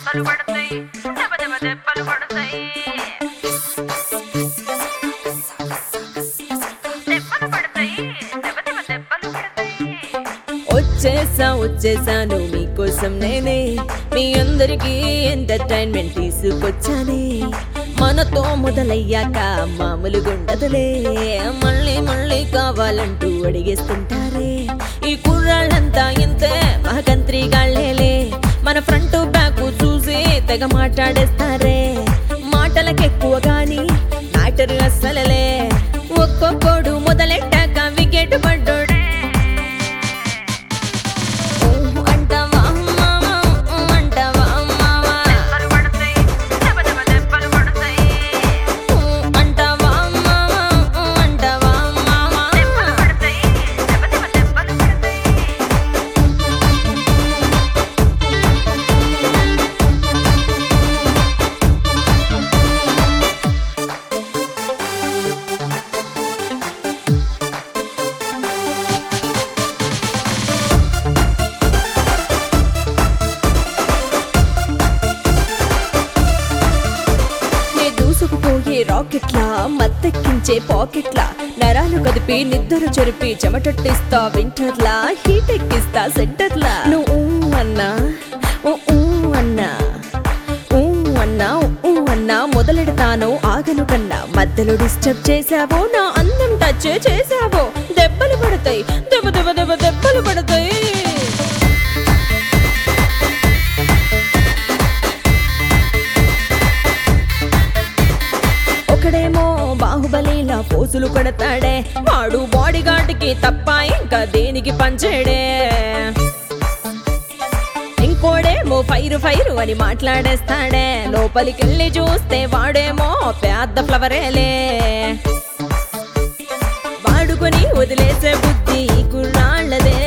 దెబ్బలు పడతాయి దెబ్బ దెబ్బ దెబ్బలు పడతాయి దెబ్బలు పడతాయి దెబ్బ దెబ్బ దెబ్బలు పడతాయి వచ్చేసా వచ్చేసాను మీకోసం నేనే మీ అందరికీ ఎంటర్టైన్మెంట్ తీసుకొచ్చానే మనతో మొదలయ్యాక మామూలు గుండదులే మళ్ళీ మళ్ళీ కావాలంటూ అడిగేస్తుంటారే ఈ కుర్రాళ్ళంతా ఇంతే మహకంత్రి గాళ్ళేలే మన ఫ్రంట్ బ్యాక్ చూసి తెగ మాట్లాడేస్తారే మాటలకెక్కువ గాని మ్యాటర్ అస్సలలే ఒక్కొక్కడు మొదలెట్టాక వికెట్ పడ్డోడే ఊహు అంటావా మావా, ఊ అంటావా మావా? దెబ్బలు పడతాయి దెబ్బ దెబ్బ దెబ్బలు పడతాయి ఊ అంటావా మావా, ఊ అంటావా మావా? దెబ్బలు పడతాయి దెబ్బ దెబ్బ దెబ్బలు పడతాయి నే దూసుకుపోయే రాకెట్లా మత్తెక్కించే పాకెట్లా నరాలు కదిపి నిద్ర చెరిపి చెమటొట్టిస్తా వింటర్లా హీట్ ఎక్కిస్తా సెంటర్లా నువ్వు ఊ అన్నా ఊ ఊ అన్నా ఊ అన్నా ఊ అన్నా మొదలెడతాను ఆగను కన్నా మధ్యలో డిస్టర్బ్ చేసావో నా అందం టచ్ చేసావో దెబ్బలు పడతాయి దెబ్బ దెబ్బ దెబ్బ దెబ్బలు పడతాయి ఒకడేమో బాహుబలిలా పోజులు కొడతాడే వాడు బాడీ గార్డ్కి తప్ప ఇంకా దేనికి పంచేడే ఇంకోడేమో ఫైరు ఫైరు అని మాట్లాడేస్తాడే లోపలికెళ్ళి చూస్తే వాడేమో పెద్ద ఫ్లవరేలే వాడుకొని వదిలేసే బుద్ధి ఈ కుర్రాళ్ళదే